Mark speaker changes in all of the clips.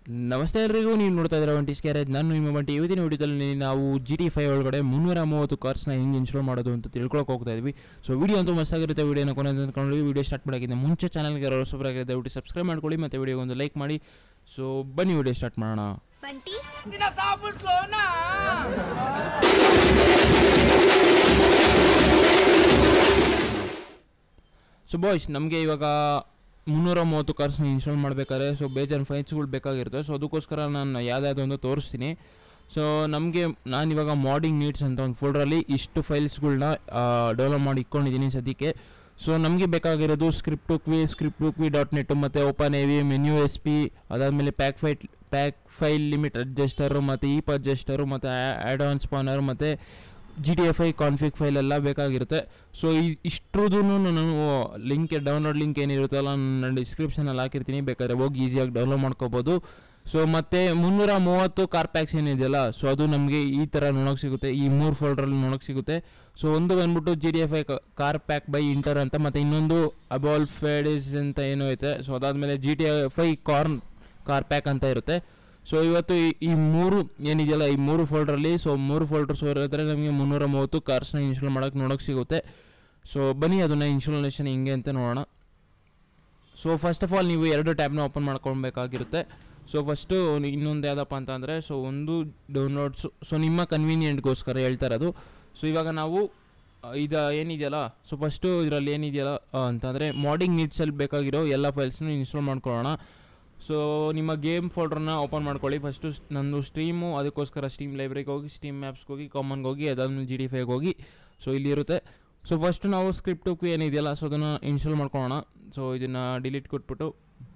Speaker 1: ನಮಸ್ತೆ ಎಲ್ರಿಗೂ ನೀವು ನೋಡ್ತಾ ಇದ್ದೀರಾ ಒಂಟಿ ಸ್ಕ್ಯಾರೇಜ್ ನಾನು ನಿಮ್ಮ ಬಂಟಿ ಇವತ್ತಿನ ವಿಡಿಯೋದಲ್ಲಿ ನಾವು ಜಿ ಟಿ ಫೈವ್ ಒಳಗಡೆ ಮುನ್ನೂರ ಮೂವತ್ತು ಕಾರ್ಸ್ನ ಹೆಂಗೆ ಇನ್ಸ್ಟಾಲ್ ಮಾಡೋದು ಅಂತ ತಿಳ್ಕೊಳಕ್ಕೆ ಹೋಗ್ತಾ ಇದ್ವಿ ಸೊ ವಿಡಿಯೋ ಅಂತೂ ಮಸ್ತಾಗಿರುತ್ತೆ ವಿಡಿಯೋನ ಕೊನೆ ಅಂದ್ಕೊಂಡು ವಿಡಿಯೋ ಸ್ಟಾರ್ಟ್ ಮಾಡೋಕ್ಕಿಂತ ಮುಂಚೆ ಚಾನಲ್ಗೆ ಯಾರು ಹೊಸಬರಾಗಿದೆ ದಯವಿಟ್ಟು ಸಬ್ಸ್ಕ್ರೈಬ್ ಮಾಡ್ಕೊಳ್ಳಿ ಮತ್ತು ವಿಡಿಯೋ ಒಂದು ಲೈಕ್ ಮಾಡಿ ಸೊ ಬನ್ನಿ ವಿಡಿಯೋ ಸ್ಟಾರ್ಟ್ ಮಾಡೋಣ
Speaker 2: ಬಂಟಿ
Speaker 1: ಸೊ ಬಾಯ್ಸ್ ನಮಗೆ ಇವಾಗ ಮುನ್ನೂರ ಮೂವತ್ತು ಕಾರ್ಸ್ನ ಇನ್ಸ್ಟಾಲ್ ಮಾಡಬೇಕಾದ್ರೆ ಸೊ ಬೇಜಾನ್ ಫೈಲ್ಸ್ಗಳು ಬೇಕಾಗಿರುತ್ತೆ ಸೊ ಅದಕ್ಕೋಸ್ಕರ ನಾನು ಯಾವುದಾದ್ರು ಒಂದು ತೋರಿಸ್ತೀನಿ ಸೊ ನಮಗೆ ನಾನು ಇವಾಗ ಮಾಡಿಂಗ್ ನೀಡ್ಸ್ ಅಂತ ಒಂದು ಫೋಲ್ಡ್ರಲ್ಲಿ ಇಷ್ಟು ಫೈಲ್ಸ್ಗಳ್ನ ಡೆವಲಪ್ ಮಾಡಿ ಇಟ್ಕೊಂಡಿದ್ದೀನಿ ಸದ್ಯಕ್ಕೆ ಸೊ ನಮಗೆ ಬೇಕಾಗಿರೋದು ಸ್ಕ್ರಿಪ್ಟ್ ಕ್ವಿ ಸ್ಕ್ರಿಪ್ಟ್ ಕ್ವಿ ಡಾಟ್ ನೆಟ್ ಮತ್ತು open A V menu S P ಅದಾದಮೇಲೆ pack file pack file limit adjuster ಮತ್ತು ಈಪ್ ಅಡ್ಜಸ್ಟರು ಮತ್ತು ಆ್ಯಡ್ ಆನ್ ಸ್ಪಾನರ್ ಮತ್ತು G T F I config file ಎಲ್ಲ ಬೇಕಾಗಿರುತ್ತೆ ಸೊ ಈ ಇಷ್ಟ್ರದ್ದು ನಾನು ಲಿಂಕ್ ಡೌನ್ಲೋಡ್ ಲಿಂಕ್ ಏನಿರುತ್ತಲ್ಲ ನಾನು ಡಿಸ್ಕ್ರಿಪ್ಷನಲ್ಲಿ ಹಾಕಿರ್ತೀನಿ ಬೇಕಾದ್ರೆ ಹೋಗಿ ಈಸಿಯಾಗಿ ಡೌನ್ಲೋಡ್ ಮಾಡ್ಕೋಬೋದು ಸೊ ಮತ್ತು ಮುನ್ನೂರ ಮೂವತ್ತು ಕಾರ್ ಪ್ಯಾಕ್ಸ್ ಏನಿದೆಯಲ್ಲ ಸೊ ಅದು ನಮಗೆ ಈ ಥರ ನೋಡೋಕೆ ಸಿಗುತ್ತೆ ಈ ಮೂರು ಫೋಲ್ಡ್ರಲ್ಲಿ ನೋಡೋಕೆ ಸಿಗುತ್ತೆ ಸೊ ಒಂದು ಬಂದ್ಬಿಟ್ಟು G D F I car pack by inter ಅಂತ ಮತ್ತು ಇನ್ನೊಂದು ಅಬಾಲ್ ಫೇಡಿಸ್ ಅಂತ ಏನೋ ಐತೆ ಸೊ ಅದಾದಮೇಲೆ G T F I corn car pack ಅಂತ ಇರುತ್ತೆ ಸೊ ಇವತ್ತು ಈ- ಈ ಮೂರು ಏನಿದೆಯಲ್ಲ ಈ ಮೂರು ಫೋಲ್ಡ್ರಲ್ಲಿ ಸೊ ಮೂರು ಫೋಲ್ಡರ್ಸ್ ಹೋದ್ರೆ ನಮಗೆ ಮುನ್ನೂರ ಮೂವತ್ತು ಕಾರ್ಸ್ನ ಇನ್ಸ್ಟಾಲ್ ಮಾಡೋಕ್ಕೆ ನೋಡೋಕೆ ಸಿಗುತ್ತೆ ಸೊ ಬನ್ನಿ ಅದನ್ನು ಇನ್ಸ್ಟಾಲೇಷನ್ ಹಿಂಗೆ ಅಂತ ನೋಡೋಣ ಸೊ ಫಸ್ಟ್ ಆಫ್ ಆಲ್ ನೀವು ಎರಡು ಟ್ಯಾಬ್ನ ಓಪನ್ ಮಾಡ್ಕೊಳ್ಬೇಕಾಗಿರುತ್ತೆ ಸೊ ಫಸ್ಟು ಇನ್ನೊಂದು ಯಾವುದಪ್ಪ ಅಂತ ಅಂದರೆ ಸೊ ಒಂದು ಡೌನ್ಲೋಡ್ಸು ಸೊ ನಿಮ್ಮ ಕನ್ವೀನಿಯೆಂಟ್ಗೋಸ್ಕರ ಹೇಳ್ತಾ ಇರೋದು ಸೊ ಇವಾಗ ನಾವು ಆ, ಇದು ಏನಿದೆಯಲ್ಲ ಸೊ ಫಸ್ಟು ಇದರಲ್ಲಿ ಏನಿದೆಯಲ್ಲ ಆ, ಅಂತಂದರೆ ಮಾಡಿಂಗ್ ನೀಡ್ಸಲ್ಲಿ ಬೇಕಾಗಿರೋ ಎಲ್ಲ ಫೈಲ್ಸ್ನ ಇನ್ಸ್ಟಾಲ್ ಮಾಡ್ಕೊಳ್ಳೋಣ ಸೊ ನಿಮ್ಮ ಗೇಮ್ ಫೋಲ್ಡ್ರನ್ನ ಓಪನ್ ಮಾಡ್ಕೊಳ್ಳಿ ಫಸ್ಟು ನಂದು ಸ್ಟ್ರೀಮು ಅದಕ್ಕೋಸ್ಕರ ಸ್ಟೀಮ್ ಲೈಬ್ರರಿಗೆ ಹೋಗಿ ಸ್ಟೀಮ್ ಮ್ಯಾಪ್ಸ್ಗೆ ಹೋಗಿ ಕಾಮನ್ಗೆ ಹೋಗಿ ಅದಾದ್ಮೇಲೆ ಜಿ ಡಿ ಫೈಗೆ ಹೋಗಿ ಸೊ ಇಲ್ಲಿರುತ್ತೆ ಸೊ ಫಸ್ಟ್ ನಾವು ಸ್ಕ್ರಿಪ್ಟ್ ಏನಿದೆಯಲ್ಲ ಸೊ ಅದನ್ನು ಇನ್ಸ್ಟಾಲ್ ಮಾಡ್ಕೊಳ್ಳೋಣ ಸೊ ಇದನ್ನು ಡಿಲೀಟ್ ಕೊಟ್ಬಿಟ್ಟು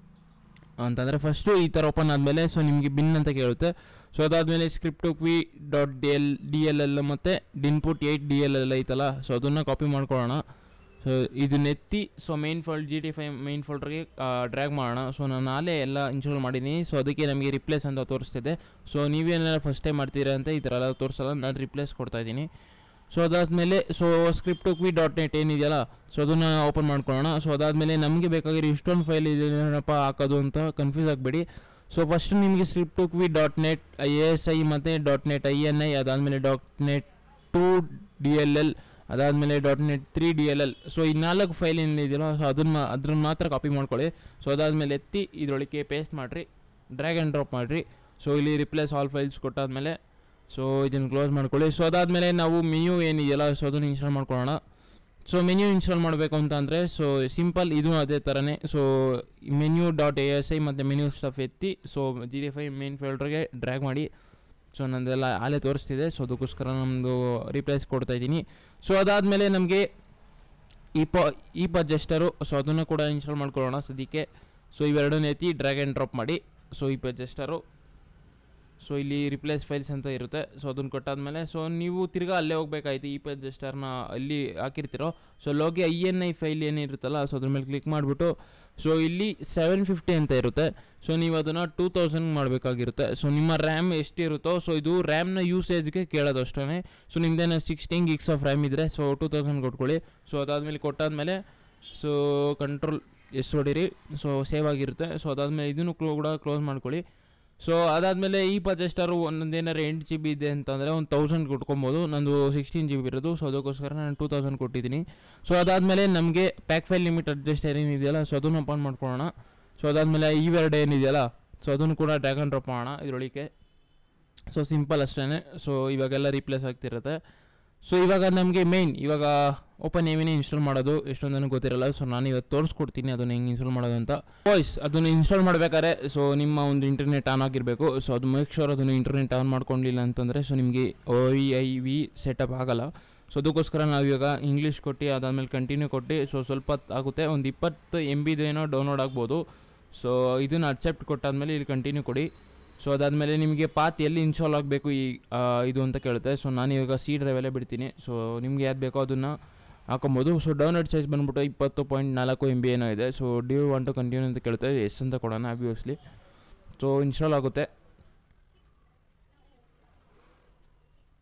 Speaker 1: ಅಂತಂದರೆ ಫಸ್ಟು ಈ ಥರ ಓಪನ್ ಆದಮೇಲೆ ಸೊ ನಿಮಗೆ ಬಿನ್ ಅಂತ ಕೇಳುತ್ತೆ ಸೊ ಅದಾದಮೇಲೆ ಸ್ಕ್ರಿಪ್ಟ್ ಕ್ವಿ dot D L D L L ಮತ್ತು dinput eight D L L ಐತಲ್ಲ ಸೊ ಅದನ್ನು ಕಾಪಿ ಮಾಡ್ಕೊಳ್ಳೋಣ ಸೊ ಇದನ್ನ ಎತ್ತಿ so main fold G T ಫೈ ಮೈನ್ ಫೋಲ್ಡ್ರಿಗೆ ಡ್ರ್ಯಾಗ್ ಮಾಡೋಣ ಸೊ ನಾನು ನಾಳೆ ಎಲ್ಲ ಇನ್ಸ್ಟಾಲ್ ಮಾಡಿದ್ದೀನಿ ಸೊ ಅದಕ್ಕೆ ನಮಗೆ ರಿಪ್ಲೇಸ್ ಅಂತ ತೋರಿಸ್ತಿದೆ ಸೊ ನೀವೇನೆಲ್ಲ ಫಸ್ಟ್ ಟೈಮ್ ಮಾಡ್ತೀರಾ ಅಂತ ಈ ಥರ ಎಲ್ಲ ತೋರಿಸಲ್ಲ ನಾನು ರಿಪ್ಲೇಸ್ ಕೊಡ್ತಾ ಇದ್ದೀನಿ ಸೊ ಅದಾದಮೇಲೆ ಸೊ ಸ್ಕ್ರಿಪ್ಟ್ ಕ್ವಿ ಡಾಟ್ ನೆಟ್ ಏನಿದೆಯಲ್ಲ ಸೊ ಅದನ್ನು ಓಪನ್ ಮಾಡ್ಕೊಳ್ಳೋಣ ಸೊ ಅದಾದಮೇಲೆ ನಮಗೆ ಬೇಕಾಗಿರೋ ಇಷ್ಟೊಂದು ಫೈಲ್ ಏನಪ್ಪ ಹಾಕೋದು ಅಂತ ಕನ್ಫ್ಯೂಸ್ ಆಗಬೇಡಿ ಸೊ ಫಸ್ಟ್ ನಿಮಗೆ ಸ್ಕ್ರಿಪ್ಟ್ ಕ್ವಿ dot net I S I ಮತ್ತು dot net I N I ಅದಾದಮೇಲೆ dot net two D L L ಅದಾದಮೇಲೆ dot net three D L L so ಈ ನಾಲ್ಕು ಫೈಲ್ ಏನಿದೆಯಲ್ಲ ಸೊ ಅದನ್ನ ಅದ್ರನ್ನ ಮಾತ್ರ ಕಾಪಿ ಮಾಡ್ಕೊಳ್ಳಿ ಸೊ ಅದಾದಮೇಲೆ ಎತ್ತಿ ಇದರೊಳಗೆ ಪೇಸ್ಟ್ ಮಾಡಿರಿ ಡ್ರ್ಯಾಗ್ ಆ್ಯಂಡ್ ಡ್ರಾಪ್ ಮಾಡಿರಿ ಸೊ ಇಲ್ಲಿ ರಿಪ್ಲೇಸ್ ಆಲ್ ಫೈಲ್ಸ್ ಕೊಟ್ಟಾದ್ಮೇಲೆ ಸೊ ಇದನ್ನು ಕ್ಲೋಸ್ ಮಾಡ್ಕೊಳ್ಳಿ ಸೊ ಅದಾದಮೇಲೆ ನಾವು ಮೆನ್ಯೂ ಏನಿದೆಯಲ್ಲ ಸೊ ಅದನ್ನು ಇನ್ಸ್ಟಾಲ್ ಮಾಡ್ಕೊಳ್ಳೋಣ ಸೊ ಮೆನ್ಯೂ ಇನ್ಸ್ಟಾಲ್ ಮಾಡಬೇಕು ಅಂತ ಅಂದರೆ ಸೊ ಸಿಂಪಲ್ ಇದು ಅದೇ ಥರನೇ so menu dot A S I ಮತ್ತು ಮೆನ್ಯೂ ಸ್ಟಫ್ ಎತ್ತಿ so G D F I main ಫೋಲ್ಡ್ರಿಗೆ ಡ್ರ್ಯಾಗ್ ಮಾಡಿ ಸೊ ನಂದೆಲ್ಲ ಆಲೇ ತೋರಿಸ್ತಿದೆ ಸೊ ಅದಕ್ಕೋಸ್ಕರ ನಮ್ಮದು ರಿಪ್ಲೇಸ್ ಕೊಡ್ತಾ ಇದ್ದೀನಿ ಸೊ ಅದಾದಮೇಲೆ ನಮಗೆ ಈ ಪ ಈ ಪಜೆಸ್ಟರು ಸೊ ಅದನ್ನು ಕೂಡ ಇನ್ಸ್ಟಾಲ್ ಮಾಡ್ಕೊಳ್ಳೋಣ ಸದ್ಯಕ್ಕೆ ಸೊ ಇವೆರಡನ್ನ ಎತ್ತಿ ಡ್ರ್ಯಾಗ್ ಆ್ಯಂಡ್ ಡ್ರಾಪ್ ಮಾಡಿ ಸೊ ಈ ಪಜೆಸ್ಟರು ಸೊ ಇಲ್ಲಿ ರಿಪ್ಲೇಸ್ ಫೈಲ್ಸ್ ಅಂತ ಇರುತ್ತೆ ಸೊ ಅದನ್ನು ಕೊಟ್ಟಾದ್ಮೇಲೆ ಸೊ ನೀವು ತಿರ್ಗಾ ಅಲ್ಲೇ ಹೋಗ್ಬೇಕಾಯ್ತು ಈ ಪಜೆಸ್ಟರ್ನ ಅಲ್ಲಿ ಹಾಕಿರ್ತೀರೋ ಸೊ ಲೋಗಿ ಐ ಎನ್ ಐ ಫೈಲ್ ಏನಿರುತ್ತಲ್ಲ ಸೊ ಅದ್ರ ಮೇಲೆ ಕ್ಲಿಕ್ ಮಾಡಿಬಿಟ್ಟು ಸೊ ಇಲ್ಲಿ ಸೆವೆನ್ ಫಿಫ್ಟಿ ಅಂತ ಇರುತ್ತೆ ಸೊ ನೀವು ಅದನ್ನು ಟೂ ತೌಸಂಡ್ ಮಾಡಬೇಕಾಗಿರುತ್ತೆ ಸೊ ನಿಮ್ಮ ರ್ಯಾಮ್ ಎಷ್ಟಿರುತ್ತೋ ಸೊ ಇದು ರ್ಯಾಮ್ನ ಯೂಸೇಜ್ಗೆ ಕೇಳೋದು ಅಷ್ಟೇ ಸೊ ನಿಮ್ದೇನೋ ಸಿಕ್ಸ್ಟೀನ್ ಗಿಗ್ಸ್ ಆಫ್ ರ್ಯಾಮ್ ಇದ್ದರೆ ಸೊ ಟೂ ತೌಸಂಡ್ ಕೊಟ್ಕೊಳ್ಳಿ ಸೊ ಅದಾದಮೇಲೆ ಕೊಟ್ಟಾದ್ಮೇಲೆ ಸೊ ಕಂಟ್ರೋಲ್ ಎಷ್ಟು ಹೊಡೀರಿ ಸೊ ಸೇವ್ ಆಗಿರುತ್ತೆ ಸೊ ಅದಾದಮೇಲೆ ಇದನ್ನು ಕೂಡ ಕ್ಲೋಸ್ ಮಾಡ್ಕೊಳ್ಳಿ ಸೊ ಅದಾದಮೇಲೆ ಈ ಪಜೆಸ್ಟರು ಒಂದೊಂದು ಏನಾರು ಎಂಟು ಜಿ ಬಿ ಇದೆ ಅಂತಂದರೆ ಒಂದು ತೌಸಂಡ್ ಕೊಟ್ಕೊಬೋದು ನಂದು ಸಿಕ್ಸ್ಟೀನ್ ಜಿ ಬಿ ಇರೋದು ಸೊ ಅದಕ್ಕೋಸ್ಕರ ನಾನು ಟೂ ತೌಸಂಡ್ ಕೊಟ್ಟಿದ್ದೀನಿ ಸೊ ಅದಾದಮೇಲೆ ನಮಗೆ ಪ್ಯಾಕ್ ಫೈಲ್ ಲಿಮಿಟ್ ಅಡ್ಜಸ್ಟರ್ ಏನಿದೆಯಲ್ಲ ಸೊ ಅದನ್ನು ಓಪನ್ ಮಾಡ್ಕೊಳ್ಳೋಣ ಸೊ ಅದಾದಮೇಲೆ ಇವೆರಡು ಏನಿದೆಯಲ್ಲ ಸೊ ಅದನ್ನು ಕೂಡ ಡ್ರ್ಯಾಗ್ ಆ್ಯಂಡ್ ಡ್ರಾಪ್ ಮಾಡೋಣ ಇದರೊಳಗೆ ಸೊ ಸಿಂಪಲ್ ಅಷ್ಟೇ ಸೊ ಇವಾಗೆಲ್ಲ ರೀಪ್ಲೇಸ್ ಆಗ್ತಿರುತ್ತೆ ಸೊ ಇವಾಗ ನಮಗೆ ಮೇಯ್ನ್ ಇವಾಗ ಓಪನ್ ಏವಿನೇ ಇನ್ಸ್ಟಾಲ್ ಮಾಡೋದು ಎಷ್ಟೊಂದು ನನಗೆ ಗೊತ್ತಿರಲ್ಲ ಸೊ ನಾನು ಇವತ್ತು ತೋರಿಸ್ಕೊಡ್ತೀನಿ ಅದನ್ನು ಹೆಂಗೆ ಇನ್ಸ್ಟಾಲ್ ಮಾಡೋದು ಅಂತ ವಾಯ್ಸ್ ಅದನ್ನು ಇನ್ಸ್ಟಾಲ್ ಮಾಡಬೇಕಾದ್ರೆ ಸೊ ನಿಮ್ಮ ಒಂದು ಇಂಟರ್ನೆಟ್ ಆನ್ ಆಗಿರಬೇಕು ಸೊ ಅದು ಮೇಕ್ ಶೋರ್ ಅದನ್ನು ಇಂಟರ್ನೆಟ್ ಆನ್ ಮಾಡ್ಕೊಂಡಿಲ್ಲ ಅಂತಂದರೆ ಸೊ ನಿಮಗೆ O E I V setup ಆಗಲ್ಲ ಸೊ ಅದಕ್ಕೋಸ್ಕರ ನಾವು ಇವಾಗ ಇಂಗ್ಲೀಷ್ ಕೊಟ್ಟು ಅದಾದಮೇಲೆ ಕಂಟಿನ್ಯೂ ಕೊಟ್ಟು ಸೊ ಸ್ವಲ್ಪ ಹೊತ್ತು ಆಗುತ್ತೆ ಒಂದು ಇಪ್ಪತ್ತು ಎಮ್ ಬಿದು ಏನೋ ಡೌನ್ಲೋಡ್ ಆಗ್ಬೋದು ಸೊ ಇದನ್ನು ಅಕ್ಸೆಪ್ಟ್ ಕೊಟ್ಟಾದ್ಮೇಲೆ ಇಲ್ಲಿ ಕಂಟಿನ್ಯೂ ಕೊಡಿ ಸೊ ಅದಾದಮೇಲೆ ನಿಮಗೆ ಪಾತ್ ಎಲ್ಲಿ ಇನ್ಸ್ಟಾಲ್ ಆಗಬೇಕು ಈ ಆ, ಇದು ಅಂತ ಕೇಳುತ್ತೆ ಸೊ ನಾನು ಇವಾಗ ಸಿ ಡ್ರೈವಲ್ಲೇ ಬಿಡ್ತೀನಿ ಸೊ ನಿಮ್ಗೆ ಯಾವ್ದು ಬೇಕೋ ಅದನ್ನು ಹಾಕೊಬೋದು ಸೊ ಡೌನ್ಲೋಡ್ ಸೈಜ್ ಬಂದ್ಬಿಟ್ಟು ಇಪ್ಪತ್ತು ಪಾಯಿಂಟ್ ನಾಲ್ಕು ಎಮ್ ಬಿ ಏನೋ ಇದೆ so do you want to continue ಅಂತ ಕೇಳುತ್ತೆ ಎಸ್ ಅಂತ ಕೊಡೋಣ ಆಬ್ವಿಯಸ್ಲಿ ಸೊ ಇನ್ಸ್ಟಾಲ್ ಆಗುತ್ತೆ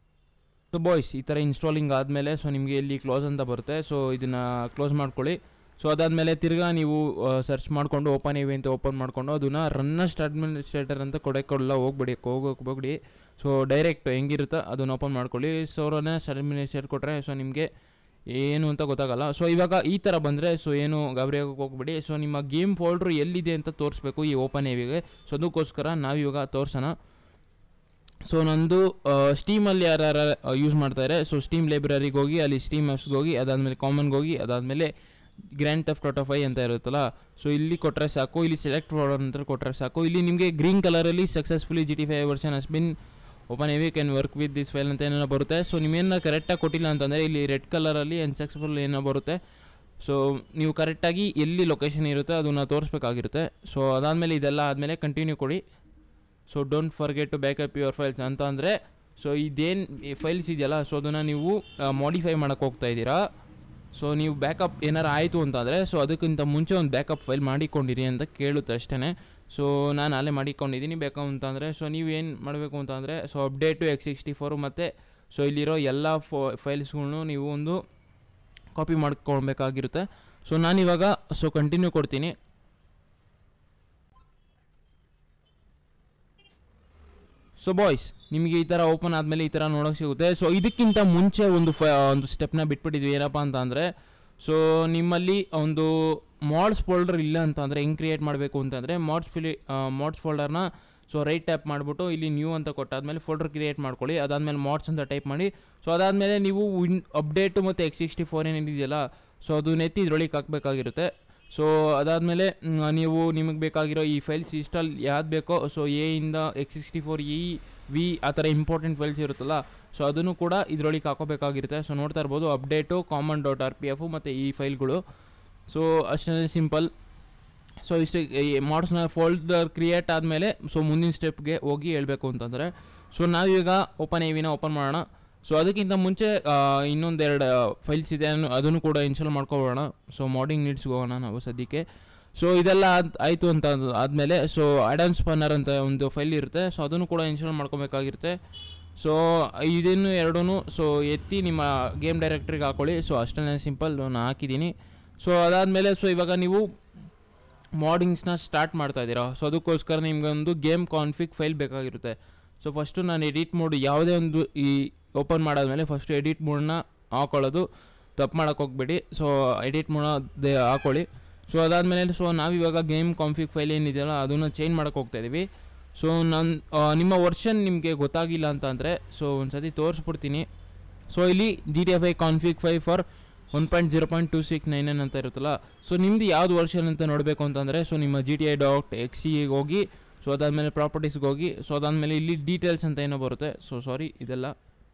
Speaker 1: ಸೊ ಬಾಯ್ಸ್ ಈ ಥರ ಇನ್ಸ್ಟಾಲಿಂಗ್ ಆದಮೇಲೆ ಸೊ ನಿಮಗೆ ಇಲ್ಲಿ ಕ್ಲೋಸ್ ಅಂತ ಬರುತ್ತೆ ಸೊ ಇದನ್ನು ಕ್ಲೋಸ್ ಮಾಡ್ಕೊಳ್ಳಿ ಸೊ ಅದಾದಮೇಲೆ ತಿರ್ಗಾ ನೀವು ಸರ್ಚ್ ಮಾಡಿಕೊಂಡು ಓಪನ್ ಇವೆ ಅಂತ ಓಪನ್ ಮಾಡಿಕೊಂಡು ಅದನ್ನು ರನ್ನಸ್ಟ್ ಅಡ್ಮಿನಿಸ್ಟ್ರೇಟರ್ ಅಂತ ಕೊಡೋಕ್ಕೆಲ್ಲ ಹೋಗ್ಬೇಡಿ ಹೋಗೋಕೆ ಹೋಗ್ಬಿಡಿ ಸೊ ಡೈರೆಕ್ಟ್ ಹೆಂಗಿರುತ್ತೋ ಅದನ್ನು ಓಪನ್ ಮಾಡ್ಕೊಳ್ಳಿ ಸೊ ರನ್ನಸ್ಟ್ ಅಡ್ಮಿನಿಸ್ಟ್ರೇಟರ್ ಕೊಟ್ಟರೆ ಸೊ ನಿಮಗೆ ಏನು ಅಂತ ಗೊತ್ತಾಗಲ್ಲ ಸೊ ಇವಾಗ ಈ ಥರ ಬಂದರೆ ಸೊ ಏನು ಗಾಬರಿ ಆಗೋಕೆ ಹೋಗ್ಬೇಡಿ ಸೊ ನಿಮ್ಮ ಗೇಮ್ ಫೋಲ್ಡ್ರು ಎಲ್ಲಿದೆ ಅಂತ ತೋರಿಸ್ಬೇಕು ಈ ಓಪನ್ ಏವಿಗೆ ಸೊ ಅದಕ್ಕೋಸ್ಕರ ನಾವಿವಾಗ ತೋರಿಸೋಣ ಸೊ ನಂದು ಸ್ಟೀಮಲ್ಲಿ ಯಾರು ಯೂಸ್ ಮಾಡ್ತಾರೆ ಸೊ ಸ್ಟೀಮ್ ಲೈಬ್ರರಿಗೆ ಹೋಗಿ ಅಲ್ಲಿ ಸ್ಟೀಮ್ ಆ್ಯಪ್ಸ್ಗೆ ಹೋಗಿ ಅದಾದಮೇಲೆ ಕಾಮನ್ಗೆ ಹೋಗಿ ಅದಾದಮೇಲೆ ಗ್ರ್ಯಾಂಡ್ ಟಫ್ ಟೊಟೋಫೈ ಅಂತ ಇರುತ್ತಲ್ಲ ಸೊ ಇಲ್ಲಿ ಕೊಟ್ಟರೆ ಸಾಕು ಇಲ್ಲಿ ಸೆಲೆಕ್ಟ್ ಫೋಲ್ಡರ್ ಅಂತ ಕೊಟ್ಟರೆ ಸಾಕು ಇಲ್ಲಿ ನಿಮಗೆ ಗ್ರೀನ್ ಕಲರಲ್ಲಿ successfully G T five version has been open IV can work with this file ಅಂತ ಏನೋ ಬರುತ್ತೆ ಸೊ ನೀವೇನು ಕರೆಕ್ಟಾಗಿ ಕೊಟ್ಟಿಲ್ಲ ಅಂತಂದರೆ ಇಲ್ಲಿ ರೆಡ್ ಕಲರಲ್ಲಿ ಅನ್ಸಕ್ಸಸ್ಫುಲ್ ಏನೋ ಬರುತ್ತೆ ಸೊ ನೀವು ಕರೆಕ್ಟಾಗಿ ಎಲ್ಲಿ ಲೊಕೇಶನ್ ಇರುತ್ತೆ ಅದನ್ನು ತೋರಿಸ್ಬೇಕಾಗಿರುತ್ತೆ ಸೊ ಅದಾದಮೇಲೆ ಇದೆಲ್ಲ ಆದಮೇಲೆ ಕಂಟಿನ್ಯೂ ಕೊಡಿ so don't forget to backup your files ಅಂತ ಅಂದರೆ ಸೊ ಇದೇನು ಫೈಲ್ಸ್ ಇದೆಯಲ್ಲ ಸೊ ಅದನ್ನು ನೀವು ಮಾಡಿಫೈ ಮಾಡೋಕ್ಕೆ ಹೋಗ್ತಾ ಇದ್ದೀರಾ ಸೊ ನೀವು ಬ್ಯಾಕಪ್ ಏನಾರು ಆಯಿತು ಅಂತಂದರೆ ಸೊ ಅದಕ್ಕಿಂತ ಮುಂಚೆ ಒಂದು ಬ್ಯಾಕಪ್ ಫೈಲ್ ಮಾಡಿಕೊಂಡಿರಿ ಅಂತ ಕೇಳುತ್ತೆ ಅಷ್ಟೇ ಸೊ ನಾನು ಅಲ್ಲೇ ಮಾಡಿಕೊಂಡಿದ್ದೀನಿ ಬೇಕು ಅಂತಂದರೆ ಸೊ ನೀವು ಏನು ಮಾಡಬೇಕು ಅಂತಂದರೆ so update X sixty four ಮತ್ತು ಸೊ ಇಲ್ಲಿರೋ ಎಲ್ಲ ಫೋ ಫೈಲ್ಸ್ಗಳ್ನು ನೀವು ಒಂದು ಕಾಪಿ ಮಾಡ್ಕೊಳ್ಬೇಕಾಗಿರುತ್ತೆ ಸೊ ನಾನಿವಾಗ ಸೊ ಕಂಟಿನ್ಯೂ ಕೊಡ್ತೀನಿ ಸೊ ಬಾಯ್ಸ್ ನಿಮಗೆ ಈ ಥರ ಓಪನ್ ಆದಮೇಲೆ ಈ ಥರ ನೋಡೋಕೆ ಸಿಗುತ್ತೆ ಸೊ ಇದಕ್ಕಿಂತ ಮುಂಚೆ ಒಂದು ಫ ಒಂದು ಸ್ಟೆಪ್ನ ಬಿಟ್ಬಿಟ್ಟಿದ್ವಿ ಏನಪ್ಪ ಅಂತ ಅಂದರೆ ಸೊ ನಿಮ್ಮಲ್ಲಿ ಒಂದು ಮಾಡ್ಸ್ ಫೋಲ್ಡರ್ ಇಲ್ಲ ಅಂತ ಅಂದರೆ ಹೆಂಗೆ ಕ್ರಿಯೇಟ್ ಮಾಡಬೇಕು ಅಂತಂದರೆ ಮಾಡ್ಸ್ ಫಿಲಿ ಮಾಡ್ಸ್ ಫೋಲ್ಡರ್ನ ಸೊ ರೈಟ್ ಟ್ಯಾಪ್ ಮಾಡಿಬಿಟ್ಟು ಇಲ್ಲಿ ನ್ಯೂ ಅಂತ ಕೊಟ್ಟಾದ್ಮೇಲೆ ಫೋಲ್ಡರ್ ಕ್ರಿಯೇಟ್ ಮಾಡ್ಕೊಳ್ಳಿ ಅದಾದಮೇಲೆ ಮಾಡ್ಸ್ ಅಂತ ಟೈಪ್ ಮಾಡಿ ಸೊ ಅದಾದಮೇಲೆ ನೀವು ವಿನ್ ಅಪ್ಡೇಟು ಮತ್ತು ಎಕ್ಸ್ ಸಿಕ್ಸ್ಟಿ ಫೋರ್ ಏನಿದೆಯಲ್ಲ ಸೊ ಅದನ್ನ ಎತ್ತಿ ಇದ್ರೊಳಗೆ ಹಾಕಬೇಕಾಗಿರುತ್ತೆ ಸೊ ಅದಾದಮೇಲೆ ನೀವು ನಿಮಗೆ ಬೇಕಾಗಿರೋ ಈ ಫೈಲ್ಸ್ ಇಷ್ಟಲ್ಲಿ ಯಾವ್ದು ಬೇಕೋ ಸೊ ಎ ಇಂದ X sixty four E V ಆ ಥರ ಇಂಪಾರ್ಟೆಂಟ್ ಫೈಲ್ಸ್ ಇರುತ್ತಲ್ಲ ಸೊ ಅದನ್ನು ಕೂಡ ಇದರೊಳಗೆ ಹಾಕೋಬೇಕಾಗಿರುತ್ತೆ ಸೊ ನೋಡ್ತಾ ಇರ್ಬೋದು update common dot R P F ಮತ್ತು ಈ ಫೈಲ್ಗಳು ಸೊ ಅಷ್ಟೇ ಸಿಂಪಲ್ ಸೊ ಇಷ್ಟು ಮಾಡ್ಸ್ನ ಫೋಲ್ಡರ್ ಕ್ರಿಯೇಟ್ ಆದಮೇಲೆ ಸೊ ಮುಂದಿನ ಸ್ಟೆಪ್ಗೆ ಹೋಗಿ ಹೇಳಬೇಕು ಅಂತಂದರೆ ಸೊ ನಾವೀಗ ಓಪನ್ ಏವಿನ ಓಪನ್ ಮಾಡೋಣ ಸೊ ಅದಕ್ಕಿಂತ ಮುಂಚೆ ಇನ್ನೊಂದೆರಡು ಫೈಲ್ಸ್ ಇದೆ ಅನ್ನು- ಅದನ್ನು ಕೂಡ ಇನ್ಸ್ಟಾಲ್ ಮಾಡ್ಕೊಬೋಣ ಸೊ ಮಾಡಿಂಗ್ ನೀಡ್ಸ್ಗೆ ಹೋಗೋಣ ನಾವು ಸದ್ಯಕ್ಕೆ ಸೊ ಇದೆಲ್ಲ ಆದ್ ಆಯಿತು ಅಂತ ಅಂದ್- ಆದಮೇಲೆ ಸೊ ಅಡನ್ ಸ್ಪನ್ನರ್ ಅಂತ ಒಂದು ಫೈಲ್ ಇರುತ್ತೆ ಸೊ ಅದನ್ನು ಕೂಡ ಇನ್ಸ್ಟಾಲ್ ಮಾಡ್ಕೊಬೇಕಾಗಿರುತ್ತೆ ಸೊ ಇದನ್ನು ಎರಡೂ ಸೊ ಎತ್ತಿ ನಿಮ್ಮ ಗೇಮ್ ಡೈರೆಕ್ಟ್ರಿಗೆ ಹಾಕೊಳ್ಳಿ ಸೊ ಅಷ್ಟೇ ಸಿಂಪಲ್ ನಾನು ಹಾಕಿದ್ದೀನಿ ಸೊ ಅದಾದಮೇಲೆ ಸೊ ಇವಾಗ ನೀವು ಮಾಡಿಂಗ್ಸ್ನ ಸ್ಟಾರ್ಟ್ ಮಾಡ್ತಾ ಇದ್ದೀರಾ ಸೊ ಅದಕ್ಕೋಸ್ಕರ ನಿಮ್ಗೆ ಒಂದು ಗೇಮ್ ಕಾನ್ಫಿಗ್ ಫೈಲ್ ಬೇಕಾಗಿರುತ್ತೆ ಸೊ ಫಸ್ಟು ನಾನು ಎಡಿಟ್ ಮೋಡ್ ಯಾವುದೇ ಒಂದು ಈ ಓಪನ್ ಮಾಡಾದ್ಮೇಲೆ ಫಸ್ಟು ಎಡಿಟ್ ಮೋಡ್ನ ಹಾಕೊಳ್ಳೋದು ತಪ್ಪು ಮಾಡೋಕ್ಕೆ ಹೋಗ್ಬೇಡಿ ಸೊ ಎಡಿಟ್ ಮೋಡ್ ಹಾಕೊಳ್ಳಿ ಸೊ ಅದಾದಮೇಲೆ ಸೊ ನಾವಿವಾಗ ಗೇಮ್ ಕಾನ್ಫಿಗ್ ಫೈಲ್ ಏನಿದೆಯಲ್ಲ ಅದನ್ನು ಚೇಂಜ್ ಮಾಡೋಕ್ಕೆ ಹೋಗ್ತಾ ಇದ್ದೀವಿ ಸೊ ನನ್ನ ನಿಮ್ಮ ವರ್ಷನ್ ನಿಮಗೆ ಗೊತ್ತಾಗಿಲ್ಲ ಅಂತ ಅಂದರೆ ಸೊ ಒಂದು ಸತಿ ತೋರಿಸ್ಬಿಡ್ತೀನಿ ಸೊ ಇಲ್ಲಿ G T F I config file for one point zero point two six nine nine ಅಂತ ಇರುತ್ತಲ್ಲ ಸೊ ನಿಮ್ದು ಯಾವ್ದು ವರ್ಷನ್ ಅಂತ ನೋಡಬೇಕು ಅಂತಂದರೆ ಸೊ ನಿಮ್ಮ G T I dot X C ಹೋಗಿ ಸೊ ಅದಾದಮೇಲೆ ಪ್ರಾಪರ್ಟೀಸ್ಗೆ ಹೋಗಿ ಸೊ ಅದಾದಮೇಲೆ ಇಲ್ಲಿ ಡೀಟೇಲ್ಸ್ ಅಂತ ಏನೋ ಬರುತ್ತೆ ಸೊ ಸಾರಿ ಇದೆಲ್ಲ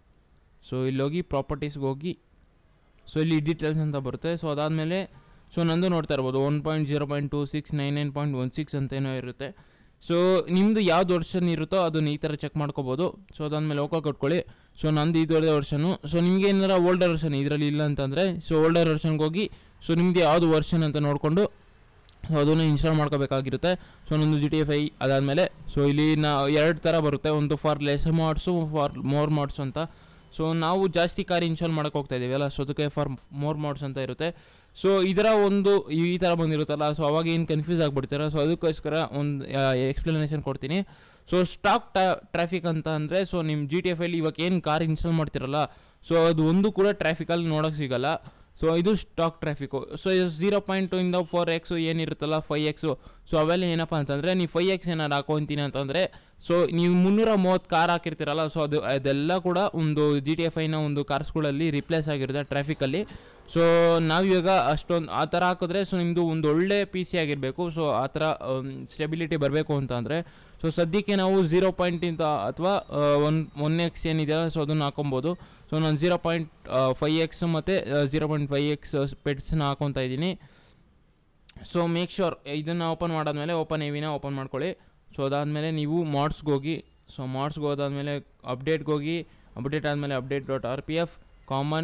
Speaker 1: ಸೊ ಇಲ್ಲಿ ಹೋಗಿ ಪ್ರಾಪರ್ಟೀಸ್ಗೆ ಹೋಗಿ ಸೊ ಇಲ್ಲಿ ಡೀಟೇಲ್ಸ್ ಅಂತ ಬರುತ್ತೆ ಸೊ ಅದಾದಮೇಲೆ ಸೊ ನಂದು ನೋಡ್ತಾ ಇರ್ಬೋದು one point zero point two six nine nine point one six ಅಂತ ಏನೋ ಇರುತ್ತೆ ಸೊ ನಿಮ್ಮದು ಯಾವ್ದು ವರ್ಷನ್ ಇರುತ್ತೋ ಅದನ್ನ ಈ ಥರ ಚೆಕ್ ಮಾಡ್ಕೋಬೋದು ಸೊ ಅದಾದಮೇಲೆ ಓಕೆ ಕೊಟ್ಕೊಳ್ಳಿ ಸೊ ನಂದು ಇದೊಳ್ಳೆ ವರ್ಷನು ಸೊ ನಿಮಗೆ ಏನಾರ ಓಲ್ಡರ್ ವರ್ಷನ್ ಇದರಲ್ಲಿ ಇಲ್ಲ ಅಂತಂದರೆ ಸೊ ಓಲ್ಡರ್ ವರ್ಷನ್ಗೆ ಹೋಗಿ ಸೊ ನಿಮ್ದು ಯಾವುದು ವರ್ಷನ್ ಅಂತ ನೋಡಿಕೊಂಡು ಸೊ ಅದನ್ನು ಇನ್ಸ್ಟಾಲ್ ಮಾಡ್ಕೋಬೇಕಾಗಿರುತ್ತೆ ಸೊ ನಂದು ಜಿ ಟಿ ಎಫ್ ಐ ಅದಾದಮೇಲೆ ಸೊ ಇಲ್ಲಿ ನಾ ಎರಡು ಥರ ಬರುತ್ತೆ ಒಂದು for less mods for more mods ಅಂತ ಸೊ ನಾವು ಜಾಸ್ತಿ ಕಾರ್ ಇನ್ಸ್ಟಾಲ್ ಮಾಡೋಕೆ ಹೋಗ್ತಾ ಇದ್ದೀವಿ ಅಲ್ಲ ಸೊ ಅದಕ್ಕೆ ಫಾರ್ ಮೋರ್ ಮಾಡ್ಸ್ ಅಂತ ಇರುತ್ತೆ ಸೊ ಇದರ ಒಂದು ಈ ಥರ ಬಂದಿರುತ್ತಲ್ಲ ಸೊ ಅವಾಗ ಏನು ಕನ್ಫ್ಯೂಸ್ ಆಗಿಬಿಡ್ತೀರ ಸೊ ಅದಕ್ಕೋಸ್ಕರ ಒಂದು ಎಕ್ಸ್ಪ್ಲನೇಷನ್ ಕೊಡ್ತೀನಿ ಸೊ ಸ್ಟಾಕ್ ಟ್ರಾಫಿಕ್ ಅಂತ ಅಂದರೆ ಸೊ ನಿಮ್ಮ ಜಿ ಟಿ ಎಫ್ ಅಲ್ಲಿ ಇವಾಗ ಏನು ಕಾರ್ ಇನ್ಸ್ಟಾಲ್ ಮಾಡ್ತಿರಲ್ಲ ಸೊ ಅದು ಒಂದು ಕೂಡ ಟ್ರಾಫಿಕಲ್ಲಿ ನೋಡೋಕೆ ಸಿಗಲ್ಲ ಸೊ ಇದು stock traffic so zero point two ಇಂದ ಫೋರ್ ಎಕ್ಸು ಏನಿರುತ್ತಲ್ಲ ಫೈ ಎಕ್ಸು ಸೊ ಅವೆಲ್ಲ ಏನಪ್ಪ ಅಂತಂದರೆ ನೀವು ಫೈ ಎಕ್ಸ್ ಏನಾರು ಹಾಕೊತೀನಿ ಅಂತಂದರೆ ಸೊ ನೀವು ಮುನ್ನೂರ ಮೂವತ್ತು ಕಾರ್ ಹಾಕಿರ್ತೀರಲ್ಲ ಸೊ ಅದು ಅದೆಲ್ಲ ಕೂಡ ಒಂದು ಜಿ ಟಿ ಎಫ್ ಐನ ಒಂದು ಕಾರ್ಸ್ಗಳಲ್ಲಿ ರಿಪ್ಲೇಸ್ ಆಗಿರುತ್ತೆ ಟ್ರಾಫಿಕಲ್ಲಿ ಸೊ ನಾವಿವಾಗ ಅಷ್ಟೊಂದು ಆ ಥರ ಹಾಕಿದ್ರೆ ಸೊ ನಿಮ್ಮದು ಒಂದು ಒಳ್ಳೆ ಪಿ ಸಿ ಆಗಿರಬೇಕು ಸೊ ಆ ಥರ ಸ್ಟೆಬಿಲಿಟಿ ಬರಬೇಕು ಅಂತ ಅಂದರೆ ಸೊ ಸದ್ಯಕ್ಕೆ ನಾವು ಝೀರೋ ಪಾಯಿಂಟಿಂದ ಅಥವಾ ಒನ್ ಒನ್ ಎಕ್ಸ್ ಏನಿದೆಯಲ್ಲ ಸೊ ಅದನ್ನು ಹಾಕೊಬೋದು ಸೊ ನಾನು ಝೀರೋ ಪಾಯಿಂಟ್ ಫೈ ಎಕ್ಸ್ ಮತ್ತು ಝೀರೋ ಪಾಯಿಂಟ್ ಫೈ ಎಕ್ಸ್ ಪೆಟ್ಸ್ನ ಹಾಕೊತಾ ಇದ್ದೀನಿ ಸೊ ಮೇಕ್ ಶೋರ್ ಇದನ್ನು ಓಪನ್ ಮಾಡಾದ್ಮೇಲೆ ಓಪನ್ ಎವಿನ ಓಪನ್ ಮಾಡ್ಕೊಳ್ಳಿ ಸೊ ಅದಾದಮೇಲೆ ನೀವು ಮಾಡ್ಸ್ಗೆ ಹೋಗಿ ಸೊ ಮಾಡ್ಸ್ಗೆ ಹೋದಾದ್ಮೇಲೆ ಅಪ್ಡೇಟ್ಗೆ ಹೋಗಿ ಅಪ್ಡೇಟ್ ಆದಮೇಲೆ update dot R P F common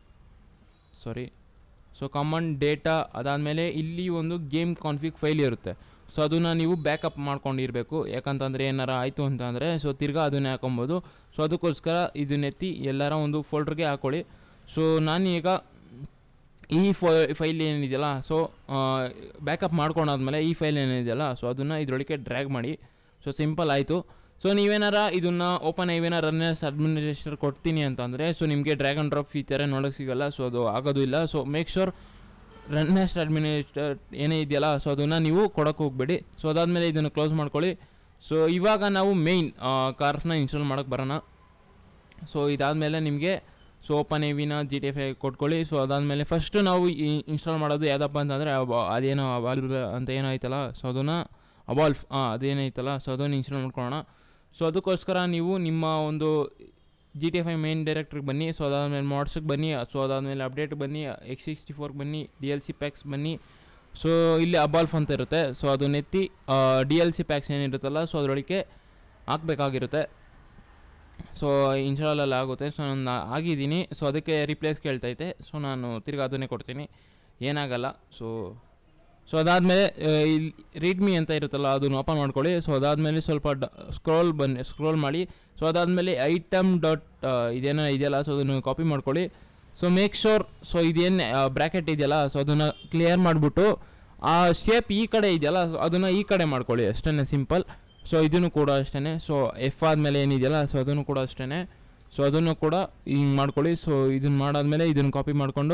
Speaker 1: sorry so common data ಅದಾದಮೇಲೆ ಇಲ್ಲಿ ಒಂದು ಗೇಮ್ ಕಾನ್ಫಿಗ್ ಫೈಲ್ ಇರುತ್ತೆ ಸೊ ಅದನ್ನು ನೀವು ಬ್ಯಾಕಪ್ ಮಾಡ್ಕೊಂಡಿರಬೇಕು ಯಾಕಂತಂದರೆ ಏನಾರ ಆಯಿತು ಅಂತಂದರೆ ಸೊ ತಿರ್ಗಾ ಅದನ್ನೇ ಹಾಕೊಬೋದು ಸೊ ಅದಕ್ಕೋಸ್ಕರ ಇದನ್ನೆತ್ತಿ ಎಲ್ಲರ ಒಂದು ಫೋಲ್ಡ್ರಿಗೆ ಹಾಕೊಳ್ಳಿ ಸೊ ನಾನು ಈಗ ಈ ಫೈಲ್ ಏನಿದೆಯಲ್ಲ ಸೊ ಬ್ಯಾಕಪ್ ಮಾಡ್ಕೊಂಡಾದ್ಮೇಲೆ ಈ ಫೈಲ್ ಏನಿದೆಯಲ್ಲ ಸೊ ಅದನ್ನು ಇದರೊಳಗೆ ಡ್ರ್ಯಾಗ್ ಮಾಡಿ ಸೊ ಸಿಂಪಲ್ ಆಯಿತು ಸೊ ನೀವೇನಾರ ಇದನ್ನು ಓಪನ್ ಐವೇನ ರನ್ನೆಸ್ ಅಡ್ಮಿನಿಸ್ಟ್ರೇಟರ್ ಕೊಡ್ತೀನಿ ಅಂತಂದರೆ ಸೊ ನಿಮಗೆ ಡ್ರ್ಯಾಗ್ ಆ್ಯಂಡ್ ಡ್ರಾಪ್ ಫೀಚರೇ ನೋಡೋಕ್ಕೆ ಸಿಗಲ್ಲ ಸೊ ಅದು ಆಗೋದು ಇಲ್ಲ so make sure run as administrator ಏನೇ ಇದೆಯಲ್ಲ ಸೊ ಅದನ್ನು ನೀವು ಕೊಡೋಕ್ಕೆ ಹೋಗಬೇಡಿ ಸೊ ಅದಾದಮೇಲೆ ಇದನ್ನು ಕ್ಲೋಸ್ ಮಾಡ್ಕೊಳ್ಳಿ ಸೊ ಇವಾಗ ನಾವು ಮೇಯ್ನ್ ಕಾರ್ಸ್ನ ಇನ್ಸ್ಟಾಲ್ ಮಾಡೋಕ್ಕೆ ಬರೋಣ ಸೊ ಇದಾದಮೇಲೆ ನಿಮಗೆ ಸೊ ಓಪನ್ ಎವಿನ ಜಿ ಟಿ ಎಫ್ ಐ ಕೊಟ್ಕೊಳ್ಳಿ ಸೊ ಅದಾದಮೇಲೆ ಫಸ್ಟು ನಾವು ಇನ್ಸ್ಟಾಲ್ ಮಾಡೋದು ಯಾವುದಪ್ಪ ಅಂತಂದರೆ ಅದೇನೋ ಅವಾಲ್ವ್ ಅಂತ ಏನೋ ಐತಲ್ಲ ಸೊ ಅದನ್ನು ಅವಾಲ್ವ್ ಹಾಂ ಅದೇನೈತಲ್ಲ ಸೊ ಅದನ್ನು ಇನ್ಸ್ಟಾಲ್ ಮಾಡ್ಕೊಳ್ಳೋಣ ಸೊ ಅದಕ್ಕೋಸ್ಕರ ನೀವು ನಿಮ್ಮ ಒಂದು G T F I main ಡೈರೆಕ್ಟ್ರಿಗೆ ಬನ್ನಿ ಸೊ ಅದಾದಮೇಲೆ ಮಾಡ್ಸಕ್ಕೆ ಬನ್ನಿ ಸೊ ಅದಾದಮೇಲೆ ಅಪ್ಡೇಟ್ ಬನ್ನಿ ಎಕ್ಸ್ ಸಿಕ್ಸ್ಟಿ ಫೋರ್ಗೆ ಬನ್ನಿ ಡಿ ಎಲ್ ಸಿ ಪ್ಯಾಕ್ಸ್ ಬನ್ನಿ ಸೊ ಇಲ್ಲಿ ಅಬಾಲ್ಫ್ ಅಂತ ಇರುತ್ತೆ ಸೊ ಅದನ್ನ ಎತ್ತಿ ಡಿ ಎಲ್ ಸಿ ಪ್ಯಾಕ್ಸ್ ಏನಿರುತ್ತಲ್ಲ ಸೊ ಅದರೊಳಗೆ ಹಾಕಬೇಕಾಗಿರುತ್ತೆ ಸೊ ಇನ್ಸ್ಟಾಲೆಲ್ಲ ಆಗುತ್ತೆ ಸೊ ನಾನು ಆಗಿದ್ದೀನಿ ಸೊ ಅದಕ್ಕೆ ರಿಪ್ಲೇಸ್ ಕೇಳ್ತೈತೆ ಸೊ ನಾನು ತಿರ್ಗಿ ಅದನ್ನೇ ಕೊಡ್ತೀನಿ ಏನಾಗಲ್ಲ ಸೊ ಸೊ ಅದಾದಮೇಲೆ ಇಲ್ಲಿ ರೀಡ್ಮಿ ಅಂತ ಇರುತ್ತಲ್ಲ ಅದನ್ನು ಓಪನ್ ಮಾಡ್ಕೊಳ್ಳಿ ಸೊ ಅದಾದಮೇಲೆ ಸ್ವಲ್ಪ ಡ ಸ್ಕ್ರೋಲ್ ಬನ್ನಿ ಸ್ಕ್ರೋಲ್ ಮಾಡಿ ಸೊ ಅದಾದಮೇಲೆ ಐಟಮ್ ಡಾಟ್ ಇದೇನೋ ಇದೆಯಲ್ಲ ಸೊ ಅದನ್ನು ಕಾಪಿ ಮಾಡ್ಕೊಳ್ಳಿ ಸೊ ಮೇಕ್ ಶೋರ್ ಸೊ ಇದೇನು ಬ್ರ್ಯಾಕೆಟ್ ಇದೆಯಲ್ಲ ಸೊ ಅದನ್ನು ಕ್ಲಿಯರ್ ಮಾಡಿಬಿಟ್ಟು ಆ ಶೇಪ್ ಈ ಕಡೆ ಇದೆಯಲ್ಲ ಸೊ ಅದನ್ನು ಈ ಕಡೆ ಮಾಡ್ಕೊಳ್ಳಿ ಅಷ್ಟೇ ಸಿಂಪಲ್ ಸೊ ಇದನ್ನು ಕೂಡ ಅಷ್ಟೇ ಸೊ ಎಫ್ ಆದಮೇಲೆ ಏನಿದೆಯಲ್ಲ ಸೊ ಅದನ್ನು ಕೂಡ ಅಷ್ಟೇ ಸೊ ಅದನ್ನು ಕೂಡ ಹಿಂಗೆ ಮಾಡ್ಕೊಳ್ಳಿ ಸೊ ಇದನ್ನು ಮಾಡಾದ್ಮೇಲೆ ಇದನ್ನು ಕಾಪಿ ಮಾಡಿಕೊಂಡು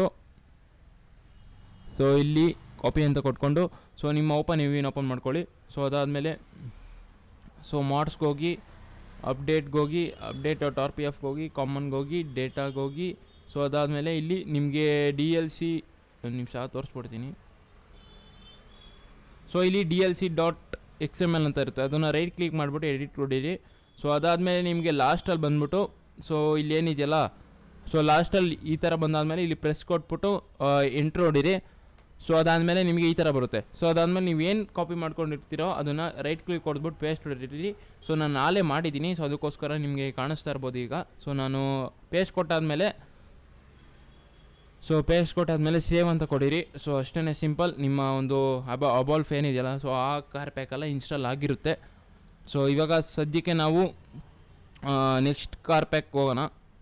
Speaker 1: ಸೊ ಇಲ್ಲಿ ಕಾಪಿ ಅಂತ ಕೊಟ್ಕೊಂಡು ಸೊ ನಿಮ್ಮ ಓಪನ್ ಎವಿನ ಓಪನ್ ಮಾಡ್ಕೊಳ್ಳಿ ಸೊ ಅದಾದಮೇಲೆ ಸೊ ಮಾರ್ಕ್ಸ್ಗೆ ಹೋಗಿ ಅಪ್ಡೇಟ್ಗೆ ಹೋಗಿ ಅಪ್ಡೇಟ್ ಡಾಟ್ ಆರ್ ಪಿ ಎಫ್ಗೆ ಹೋಗಿ ಕಾಮನ್ಗೆ ಹೋಗಿ ಡೇಟಾಗೆ ಹೋಗಿ ಸೊ ಅದಾದಮೇಲೆ ಇಲ್ಲಿ ನಿಮಗೆ ಡಿ ಎಲ್ ಸಿ ಒಂದು ನಿಮಿಷ ತೋರಿಸ್ಬಿಡ್ತೀನಿ ಸೊ ಇಲ್ಲಿ D L C dot X M L ಅಂತ ಇರುತ್ತೆ ಅದನ್ನು ರೈಟ್ ಕ್ಲಿಕ್ ಮಾಡಿಬಿಟ್ಟು ಎಡಿಟ್ ಕೊಡಿರಿ ಸೊ ಅದಾದಮೇಲೆ ನಿಮಗೆ ಲಾಸ್ಟಲ್ಲಿ ಬಂದ್ಬಿಟ್ಟು ಸೊ ಇಲ್ಲಿ ಏನಿದೆಯಲ್ಲ ಸೊ ಲಾಸ್ಟಲ್ಲಿ ಈ ಥರ ಬಂದಾದಮೇಲೆ ಇಲ್ಲಿ ಪ್ರೆಸ್ ಕೊಟ್ಬಿಟ್ಟು ಎಂಟ್ರ್ ಹೊಡಿರಿ ಸೊ ಅದಾದಮೇಲೆ ನಿಮಗೆ ಈ ಥರ ಬರುತ್ತೆ ಸೊ ಅದಾದಮೇಲೆ ನೀವು ಏನು ಕಾಪಿ ಮಾಡ್ಕೊಂಡಿರ್ತೀರೋ ಅದನ್ನು ರೈಟ್ ಕ್ಲಿಕ್ ಕೊಡ್ಬಿಟ್ಟು ಪೇಸ್ಟ್ ಹೊಡಿರಿ ಸೊ ನಾನು ನಾಳೆ ಮಾಡಿದ್ದೀನಿ ಸೊ ಅದಕ್ಕೋಸ್ಕರ ನಿಮಗೆ ಕಾಣಿಸ್ತಾ ಇರ್ಬೋದು ಈಗ ಸೊ ನಾನು ಪೇಸ್ಟ್ ಕೊಟ್ಟಾದಮೇಲೆ ಸೊ ಪೇಸ್ಟ್ ಕೊಟ್ಟಾದ್ಮೇಲೆ ಸೇವ್ ಅಂತ ಕೊಡಿರಿ ಸೊ ಅಷ್ಟೇ ಸಿಂಪಲ್ ನಿಮ್ಮ ಒಂದು ಅಬ ಅಬಾಲ್ಫ್ ಏನಿದೆಯಲ್ಲ ಸೊ ಆ ಕಾರ್ ಪ್ಯಾಕೆಲ್ಲ ಇನ್ಸ್ಟಾಲ್ ಆಗಿರುತ್ತೆ ಸೊ ಇವಾಗ ಸದ್ಯಕ್ಕೆ ನಾವು ನೆಕ್ಸ್ಟ್ ಕಾರ್ ಪ್ಯಾಕ್ ಹೋಗೋಣ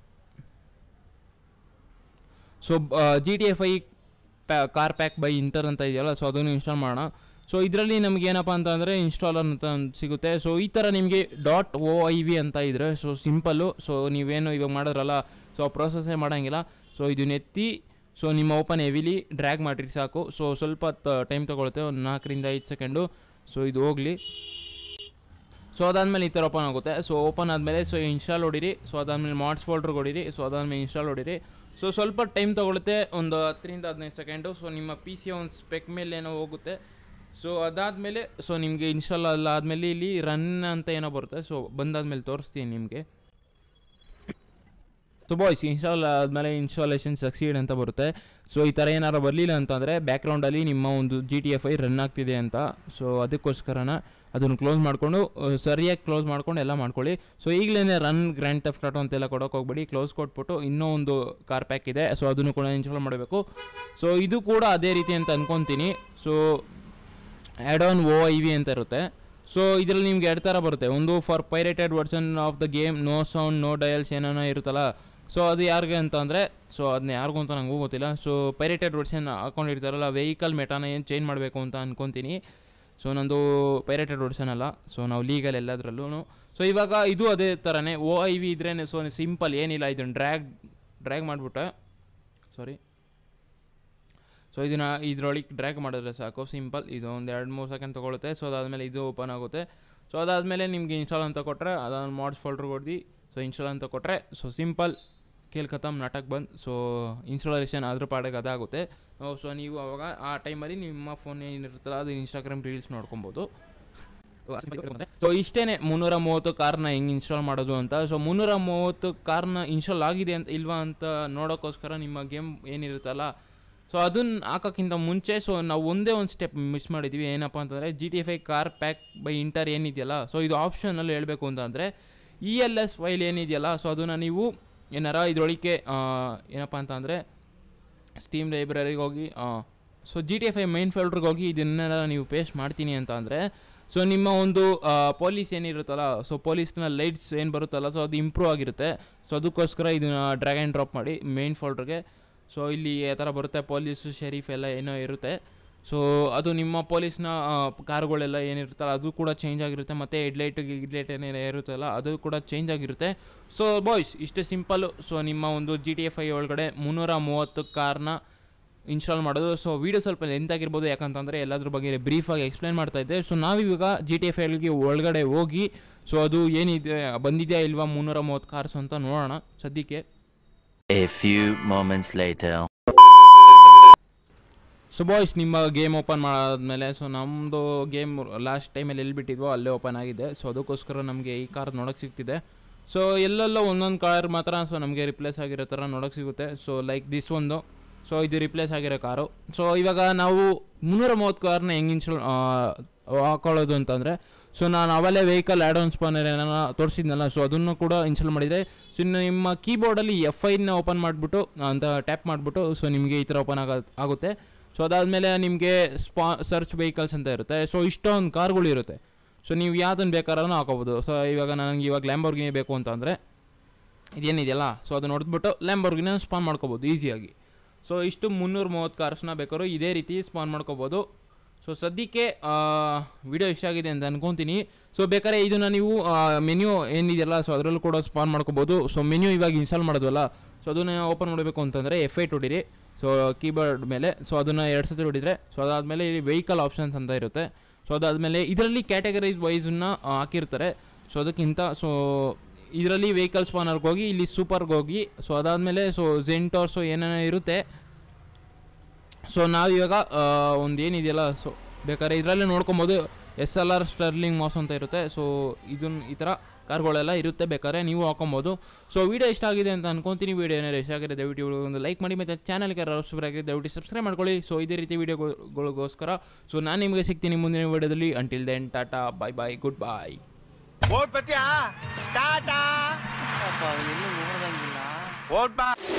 Speaker 1: so G T F I ಪ್ಯಾ ಕಾರ್ ಪ್ಯಾಕ್ ಬೈ ಇಂಟರ್ ಅಂತ ಇದೆಯಲ್ಲ ಸೊ ಅದನ್ನು ಇನ್ಸ್ಟಾಲ್ ಮಾಡೋಣ ಸೊ ಇದರಲ್ಲಿ ನಮ್ಗೆ ಏನಪ್ಪ ಅಂತಂದರೆ ಇನ್ಸ್ಟಾಲರ್ ಅಂತ ಒಂದ್ ಸಿಗುತ್ತೆ ಸೊ ಈ ಥರ ನಿಮಗೆ ಡಾಟ್ ಓ ಐ ವಿ ಅಂತ ಇದ್ರೆ ಸೊ ಸಿಂಪಲ್ಲು ಸೊ ನೀವೇನು ಇವಾಗ ಮಾಡಿದ್ರಲ್ಲ ಸೊ ಆ ಪ್ರೋಸೆಸ್ಸೇ ಮಾಡೋಂಗಿಲ್ಲ ಸೊ ಇದನ್ನ ಎತ್ತಿ ಸೊ ನಿಮ್ಮ ಓಪನ್ ಹೆವಿಲಿ ಡ್ರ್ಯಾಗ್ ಮಾಡಿರಿ ಸಾಕು ಸೊ ಸ್ವಲ್ಪ ಟೈಮ್ ತೊಗೊಳುತ್ತೆ ಒಂದು ನಾಲ್ಕರಿಂದ ಐದು ಸೆಕೆಂಡು ಸೊ ಇದು ಹೋಗಲಿ ಸೊ ಅದಾದಮೇಲೆ ಈ ಥರ ಓಪನ್ ಆಗುತ್ತೆ ಸೊ ಓಪನ್ ಆದಮೇಲೆ ಸೊ ಇನ್ಸ್ಟಾಲ್ ಹೊಡಿರಿ ಸೊ ಅದಾದಮೇಲೆ ಮಾರ್ಕ್ಸ್ ಫೋಲ್ಡ್ರಿಗೆ ಹೊಡಿರಿ ಸೊ ಅದಾದಮೇಲೆ ಇನ್ಸ್ಟಾಲ್ ಹೊಡಿರಿ ಸೊ ಸ್ವಲ್ಪ ಟೈಮ್ ತೊಗೊಳುತ್ತೆ ಒಂದು ಹತ್ತರಿಂದ ಹದಿನೈದು ಸೆಕೆಂಡು ಸೊ ನಿಮ್ಮ ಪಿ ಸಿ ಒಂದು ಸ್ಪೆಕ್ ಮೇಲೆ ಏನೋ ಹೋಗುತ್ತೆ ಸೊ ಅದಾದಮೇಲೆ ಸೊ ನಿಮಗೆ ಇನ್ಸ್ಟಾಲ್ ಅಲ್ಲ ಆದಮೇಲೆ ಇಲ್ಲಿ ರನ್ ಅಂತ ಏನೋ ಬರುತ್ತೆ ಸೊ ಬಂದಾದ್ಮೇಲೆ ತೋರಿಸ್ತೀನಿ ನಿಮಗೆ ಸೊ ಬಾಯ್ಸ್ ಇನ್ಸ್ಟಾಲ್ ಆದಮೇಲೆ ಇನ್ಸ್ಟಾಲೇಷನ್ ಸಕ್ಸೀಡ್ ಅಂತ ಬರುತ್ತೆ ಸೊ ಈ ಥರ ಏನಾರು ಬರಲಿಲ್ಲ ಅಂತಂದರೆ ಬ್ಯಾಕ್ಗ್ರೌಂಡಲ್ಲಿ ನಿಮ್ಮ ಒಂದು G T F I run ಆಗ್ತಿದೆ ಅಂತ ಸೊ ಅದಕ್ಕೋಸ್ಕರನ ಅದನ್ನು ಕ್ಲೋಸ್ ಮಾಡಿಕೊಂಡು ಸರಿಯಾಗಿ ಕ್ಲೋಸ್ ಮಾಡ್ಕೊಂಡು ಎಲ್ಲ ಮಾಡ್ಕೊಳ್ಳಿ ಸೊ ಈಗಲೇ ರನ್ ಗ್ರ್ಯಾಂಡ್ ಟೆಫ್ ಕಾಟೋ ಅಂತೆಲ್ಲ ಕೊಡೋಕೆ ಹೋಗ್ಬೇಡಿ ಕ್ಲೋಸ್ ಕೊಟ್ಬಿಟ್ಟು ಇನ್ನೂ ಒಂದು ಕಾರ್ ಪ್ಯಾಕ್ ಇದೆ ಸೊ ಅದನ್ನು ಕೂಡ ಇನ್ಸ್ಟಾಲ್ ಮಾಡಬೇಕು ಸೊ ಇದು ಕೂಡ ಅದೇ ರೀತಿ ಅಂತ ಅನ್ಕೊತೀನಿ so add on O I V ಅಂತ ಇರುತ್ತೆ ಸೊ ಇದರಲ್ಲಿ ನಿಮ್ಗೆ ಎರಡು ಥರ ಬರುತ್ತೆ ಒಂದು for pirated version of the game no sound no dials ಏನೇನೋ ಇರುತ್ತಲ್ಲ ಸೊ ಅದು ಯಾರಿಗೆ ಅಂತ ಅಂದರೆ ಸೊ ಅದನ್ನ ಯಾರಿಗೂ ಅಂತ ನಂಗೂ ಗೊತ್ತಿಲ್ಲ ಸೊ ಪೈರೇಟೆಡ್ ವರ್ಷನ್ ಹಾಕೊಂಡಿರ್ತಾರಲ್ಲ ವೆಹಿಕಲ್ ಮೆಟಾನ ಏನು ಚೇಂಜ್ ಮಾಡಬೇಕು ಅಂತ ಅನ್ಕೊತೀನಿ ಸೊ ನಂದು ಪೈರೇಟೆಡ್ ವರ್ಷನ್ ಅಲ್ಲ ಸೊ ನಾವು ಲೀಗಲ್ ಎಲ್ಲದರಲ್ಲೂ ಸೊ ಇವಾಗ ಇದು ಅದೇ ಥರನೇ ಓ ಐ ವಿ ಇದ್ರೇ ಸೊ ಸಿಂಪಲ್ ಏನಿಲ್ಲ ಇದನ್ನು ಡ್ರ್ಯಾಗ್ ಡ್ರ್ಯಾಗ್ ಮಾಡಿಬಿಟ್ಟೆ ಸಾರಿ ಸೊ ಇದನ್ನು ಇದ್ರೊಳಗೆ ಡ್ರ್ಯಾಗ್ ಮಾಡಿದ್ರೆ ಸಾಕು ಸಿಂಪಲ್ ಇದು ಒಂದು ಎರಡು ಮೂರು ಸೆಕೆಂಡ್ ತೊಗೊಳುತ್ತೆ ಸೊ ಅದಾದಮೇಲೆ ಇದು ಓಪನ್ ಆಗುತ್ತೆ ಸೊ ಅದಾದಮೇಲೆ ನಿಮಗೆ ಇನ್ಸ್ಟಾಲ್ ಅಂತ ಕೊಟ್ಟರೆ ಅದಾದ ಮಾಡ್ಸ್ ಫೋಲ್ಡ್ರ್ ಹೊಡ್ದು ಸೊ ಇನ್ಸ್ಟಾಲ್ ಅಂತ ಕೊಟ್ಟರೆ ಸೊ ಸಿಂಪಲ್ ಕೇಲ್ ಖತಮ್ ನಾಟಕ್ ಬಂದು ಸೊ ಇನ್ಸ್ಟಾಲೇಷನ್ ಅದ್ರ ಪಾಡಿಗೆ ಅದಾಗುತ್ತೆ ಸೊ ನೀವು ಅವಾಗ ಆ ಟೈಮಲ್ಲಿ ನಿಮ್ಮ ಫೋನ್ ಏನಿರುತ್ತಲ್ಲ ಅದು ಇನ್ಸ್ಟಾಗ್ರಾಮ್ ರೀಲ್ಸ್ ನೋಡ್ಕೊಬೋದು ಸೊ ಇಷ್ಟೇ ಮುನ್ನೂರ ಮೂವತ್ತು ಕಾರ್ನ ಹೆಂಗೆ ಇನ್ಸ್ಟಾಲ್ ಮಾಡೋದು ಅಂತ ಸೊ ಮುನ್ನೂರ ಮೂವತ್ತು ಕಾರ್ನ ಇನ್ಸ್ಟಾಲ್ ಆಗಿದೆ ಅಂತ ಇಲ್ವಾ ಅಂತ ನೋಡೋಕ್ಕೋಸ್ಕರ ನಿಮ್ಮ ಗೇಮ್ ಏನಿರುತ್ತಲ್ಲ ಸೊ ಅದನ್ನ ಹಾಕೋಕ್ಕಿಂತ ಮುಂಚೆ ಸೊ ನಾವು ಒಂದೇ ಒಂದು ಸ್ಟೆಪ್ ಮಿಸ್ ಮಾಡಿದ್ವಿ ಏನಪ್ಪ ಅಂತಂದರೆ G T F I car pack by inter ಏನಿದೆಯಲ್ಲ ಸೊ ಇದು ಆಪ್ಷನಲ್ಲಿ ಹೇಳಬೇಕು ಅಂತಂದರೆ ಇ ಎಲ್ ಎಸ್ ಫೈಲ್ ಏನಿದೆಯಲ್ಲ ಸೊ ಅದನ್ನು ನೀವು ಏನಾರ ಇದರೊಳಗೆ ಏನಪ್ಪ ಅಂತಂದರೆ ಸ್ಟೀಮ್ ಲೈಬ್ರರಿಗೆ ಹೋಗಿ so G T F I main ಫೋಲ್ಡ್ರಿಗೆ ಹೋಗಿ ಇದನ್ನೆಲ್ಲ ನೀವು ಪೇಸ್ಟ್ ಮಾಡ್ತೀನಿ ಅಂತ ಅಂದರೆ ಸೊ ನಿಮ್ಮ ಒಂದು ಪೊಲೀಸ್ ಏನಿರುತ್ತಲ್ಲ ಸೊ ಪೊಲೀಸ್ನ ಲೈಟ್ಸ್ ಏನು ಬರುತ್ತಲ್ಲ ಸೊ ಅದು ಇಂಪ್ರೂವ್ ಆಗಿರುತ್ತೆ ಸೊ ಅದಕ್ಕೋಸ್ಕರ ಇದನ್ನು ಡ್ರ್ಯಾಗ್ ಆ್ಯಂಡ್ ಡ್ರಾಪ್ ಮಾಡಿ ಮೇನ್ ಫೋಲ್ಡ್ರಿಗೆ ಸೊ ಇಲ್ಲಿ ಆ ಥರ ಬರುತ್ತೆ ಪೊಲೀಸು ಶೆರೀಫ್ ಎಲ್ಲ ಏನೋ ಇರುತ್ತೆ ಸೊ ಅದು ನಿಮ್ಮ ಪೊಲೀಸ್ನ ಕಾರ್ಗಳೆಲ್ಲ ಏನಿರುತ್ತಲ್ಲ ಅದು ಕೂಡ ಚೇಂಜ್ ಆಗಿರುತ್ತೆ ಮತ್ತು ಹೆಡ್ಲೈಟ್ ಗಿಡ್ಲೈಟ್ ಏನೇನು ಇರುತ್ತಲ್ಲ ಅದು ಕೂಡ ಚೇಂಜ್ ಆಗಿರುತ್ತೆ ಸೊ ಬಾಯ್ಸ್ ಇಷ್ಟೇ ಸಿಂಪಲ್ಲು ಸೊ ನಿಮ್ಮ ಒಂದು ಜಿ ಟಿ ಎಫ್ ಐ ಒಳಗಡೆ ಮುನ್ನೂರ ಮೂವತ್ತು ಕಾರ್ನ ಇನ್ಸ್ಟಾಲ್ ಮಾಡೋದು ಸೊ ವೀಡಿಯೋ ಸ್ವಲ್ಪ ಲೆಂತ್ ಆಗಿರ್ಬೋದು ಯಾಕಂತಂದರೆ ಎಲ್ಲದ್ರ ಬಗ್ಗೆ ಬ್ರೀಫಾಗಿ ಎಕ್ಸ್ಪ್ಲೈನ್ ಮಾಡ್ತಾ ಇದ್ದೆ ಸೊ ನಾವಿವಾಗ ಜಿ ಟಿ ಎಫ್ ಐಗೆ ಒಳಗಡೆ ಹೋಗಿ ಸೊ ಅದು ಏನಿದೆ ಬಂದಿದೆಯಾ ಇಲ್ವಾ ಮುನ್ನೂರ ಮೂವತ್ತು ಕಾರ್ಸ್ ಅಂತ ನೋಡೋಣ ಸದ್ಯಕ್ಕೆ
Speaker 2: A few moments later.
Speaker 1: So boys ನಿಮ್ಮ ಗೇಮ್ ಓಪನ್ ಮಾಡಾದ್ಮೇಲೆ ಸೊ ನಮ್ಮದು ಗೇಮ್ ಲಾಸ್ಟ್ ಟೈಮಲ್ಲಿ ಎಲ್ಲಿ ಬಿಟ್ಟಿದ್ವೋ ಅಲ್ಲೇ ಓಪನ್ ಆಗಿದೆ ಸೊ ಅದಕ್ಕೋಸ್ಕರ ನಮಗೆ ಈ ಕಾರ್ ನೋಡೋಕೆ ಸಿಗ್ತಿದೆ ಸೊ ಎಲ್ಲೆಲ್ಲೋ ಒಂದೊಂದು ಕಾರ್ ಮಾತ್ರ ಸೊ ನಮಗೆ ರಿಪ್ಲೇಸ್ ಆಗಿರೋ ಥರ ನೋಡೋಕೆ ಸಿಗುತ್ತೆ ಸೊ ಲೈಕ್ ದಿಸ್ ಒಂದು ಸೊ ಇದು ರಿಪ್ಲೇಸ್ ಆಗಿರೋ ಕಾರು ಸೊ ಇವಾಗ ನಾವು ಮುನ್ನೂರ ಮೂವತ್ತು ಕಾರ್ನ ಹೆಂಗೆ ಇನ್ಸ್ಟಾಲ್ ಹಾಕೊಳ್ಳೋದು ಅಂತಂದರೆ ಸೊ ನಾನು ಅವಲೇ ವೆಹಿಕಲ್ ಆ್ಯಡ್ ಆನ್ ಸ್ಪಾನರ್ ಏನಾರ ತೋರಿಸಿದ್ನಲ್ಲ ಸೊ ಅದನ್ನು ಕೂಡ ಇನ್ಸ್ಟಾಲ್ ಮಾಡಿದರೆ ಸೊ ಇನ್ನು ನಿಮ್ಮ ಕೀಬೋರ್ಡಲ್ಲಿ ಎಫ್ ಐನ ಓಪನ್ ಮಾಡಿಬಿಟ್ಟು ಅಂತ ಟ್ಯಾಪ್ ಮಾಡಿಬಿಟ್ಟು ಸೊ ನಿಮಗೆ ಈ ಥರ ಓಪನ್ ಆಗ ಆಗುತ್ತೆ ಸೊ ಅದಾದಮೇಲೆ ನಿಮಗೆ ಸ್ಪಾ ಸರ್ಚ್ ವೆಹಿಕಲ್ಸ್ ಅಂತ ಇರುತ್ತೆ ಸೊ ಇಷ್ಟೊಂದು ಕಾರ್ಗಳು ಇರುತ್ತೆ ಸೊ ನೀವು ಯಾವುದನ್ನು ಬೇಕಾದ್ರೂ ಹಾಕೋಬೋದು ಸೊ ಇವಾಗ ನನಗೆ ಇವಾಗ ಲ್ಯಾಂಬೋರ್ಗಿನಿ ಬೇಕು ಅಂತಂದರೆ ಇದೇನಿದೆಯಲ್ಲ ಸೊ ಅದನ್ನ ನೋಡಿದ್ಬಿಟ್ಟು ಲ್ಯಾಂಬೋರ್ಗಿನ ಸ್ಪಾನ್ ಮಾಡ್ಕೋಬೋದು ಈಸಿಯಾಗಿ ಸೊ ಇಷ್ಟು ಮುನ್ನೂರ ಮೂವತ್ತು ಕಾರ್ಸ್ನ ಬೇಕಾದ್ರೂ ಇದೇ ರೀತಿ ಸ್ಪಾನ್ ಮಾಡ್ಕೋಬೋದು ಸೊ ಸದ್ಯಕ್ಕೆ ವಿಡಿಯೋ ಇಷ್ಟ ಆಗಿದೆ ಅಂತ ಅನ್ಕೊತೀನಿ ಸೊ ಬೇಕಾದ್ರೆ ಇದನ್ನು ನೀವು ಮೆನ್ಯೂ ಏನಿದೆಯಲ್ಲ ಸೊ ಅದರಲ್ಲೂ ಕೂಡ ಸ್ಪಾನ್ ಮಾಡ್ಕೋಬೋದು ಸೊ ಮೆನ್ಯೂ ಇವಾಗ ಇನ್ಸ್ಟಾಲ್ ಮಾಡೋದಲ್ಲ ಸೊ ಅದನ್ನು ಓಪನ್ ಮಾಡಬೇಕು ಅಂತಂದರೆ ಎಫ್ ಐಟ್ ಹೊಡಿರಿ ಸೊ ಕೀಬೋರ್ಡ್ ಮೇಲೆ ಸೊ ಅದನ್ನು ಎರಡು ಸತಿ ಹೊಡಿದ್ರೆ ಸೊ ಅದಾದಮೇಲೆ ಇಲ್ಲಿ ವೆಹಿಕಲ್ ಆಪ್ಷನ್ಸ್ ಅಂತ ಇರುತ್ತೆ ಸೊ ಅದಾದಮೇಲೆ ಇದರಲ್ಲಿ ಕ್ಯಾಟಗರೈಸ್ ವೈಸನ್ನು ಹಾಕಿರ್ತಾರೆ ಸೊ ಅದಕ್ಕಿಂತ ಸೊ ಇದರಲ್ಲಿ ವೆಹಿಕಲ್ ಸ್ಪಾನರ್ಗೆ ಹೋಗಿ ಇಲ್ಲಿ ಸೂಪರ್ಗೆ ಹೋಗಿ ಸೊ ಅದಾದಮೇಲೆ ಸೊ ಝೆಂಟೋರ್ಸು ಏನೇನೋ ಇರುತ್ತೆ ಸೊ ನಾವಿವಾಗ ಒಂದು ಏನಿದೆಯಲ್ಲ ಸೊ ಬೇಕಾದ್ರೆ ಇದರಲ್ಲೇ ನೋಡ್ಕೊಬೋದು S L R Stirling Moss ಅಂತ ಇರುತ್ತೆ ಸೊ ಇದನ್ನ ಈ ಥರ ಕಾರ್ಗಳೆಲ್ಲ ಇರುತ್ತೆ ಬೇಕಾದ್ರೆ ನೀವು ಹಾಕೊಬೋದು ಸೊ ವೀಡಿಯೋ ಇಷ್ಟ ಆಗಿದೆ ಅಂತ ಅನ್ಕೊಂತೀನಿ ವೀಡಿಯೋ ಏನಾದ್ರು ಇಷ್ಟ ಆಗಿದೆ ದಯವಿಟ್ಟು ಇವ್ರಿಗೆ ಒಂದು ಲೈಕ್ ಮಾಡಿ ಮತ್ತು ಚಾನಲ್ಗೆ ಯಾರು ಆಗಿದೆ ದಯವಿಟ್ಟು ಸಬ್ಸ್ಕ್ರೈಬ್ ಮಾಡ್ಕೊಳ್ಳಿ ಸೊ ಇದೇ ರೀತಿ ವೀಡಿಯೋಗಳಿಗೋಸ್ಕರ ಸೊ ನಾನು ನಿಮಗೆ ಸಿಗ್ತೀನಿ ಮುಂದಿನ ವೀಡಿಯೋದಲ್ಲಿ until then tata bye bye good bye
Speaker 3: ಓಟ್ ಬತ್ತೀಯಾ ಟಾಟಾ
Speaker 4: ಎಲ್ಲೂ ಹೋಗೋದಂಗಿಲ್ಲ
Speaker 3: ಓಟ್ ಬಾ